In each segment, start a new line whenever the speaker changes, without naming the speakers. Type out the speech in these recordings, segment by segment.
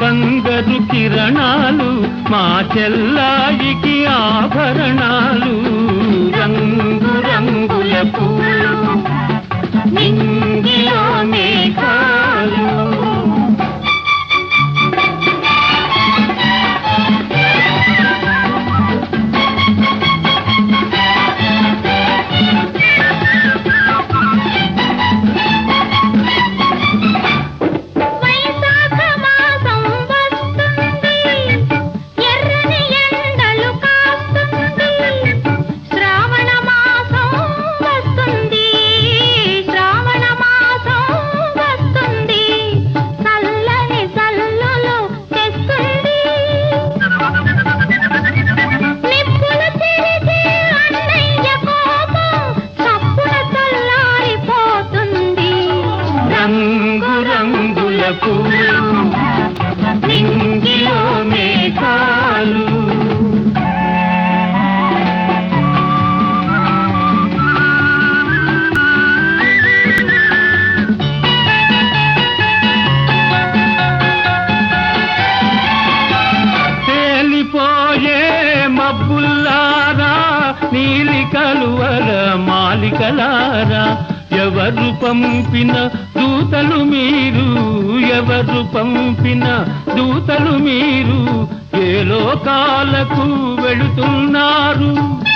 బంగారు కిరణాలు మా చెల్లాయికి ఆభరణాలు రంగు రంగుల పూలు నింగిలో మేఘాలు
వైశాఖ మాసం వస్తుంది ఎర్రని ఎండలు కాస్తుంది శ్రావణ మాసం వస్తుంది శ్రావణ మాసం వస్తుంది చల్లని చల్లులు తెస్తుంది నిప్పులు చెరిగే అన్నయ్య కోపం చప్పున చల్లారిపోతుంది
రంగు రంగుల పూలు నింగిలో మేఘాలు తేలిపోయే మబ్బుల్లారా నీలి కలువల మాలికలారా ఎవరు పంపిన దూతలు మీరు ఎవరు పంపిన దూతలు మీరు ఏ లోకాలకు వెళుతున్నారు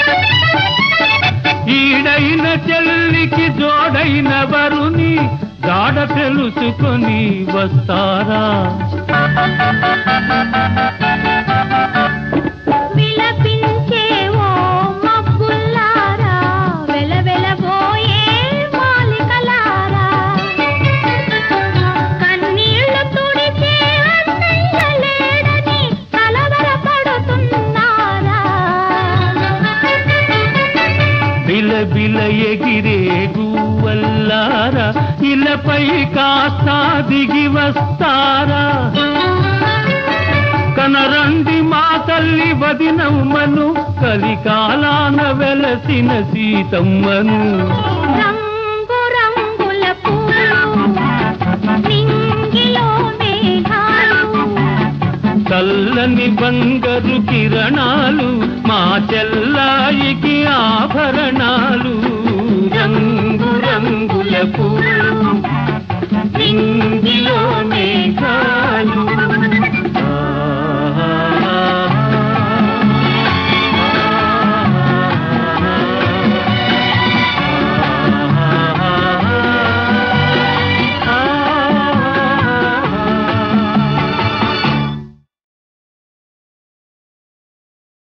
ఈడైన చెల్లికి జోడైన వరుని జాడ తెలుసుకొని వస్తారా
విలపించే ఓ మబ్బుల్లారా వెలవెలబోయే మాలికలారా కన్నీళ్లు తుడిచే అన్నయ్య లేడని కలవరపడుతున్నారా
బిల బిల ఎగిరే గువ్వల్లారా ఇలపై కాస్త దిగి వస్తారా కనరండి మా తల్లి వదినమ్మను కలికాలాన వెలసిన సీతమ్మను
రంగు రంగుల పూలు నింగిలో మేఘాలు
చల్లని బంగారు కిరణాలు మా చెల్లాయికి ఆభరణాలు రంగు రంగుల పూలు నింగిలో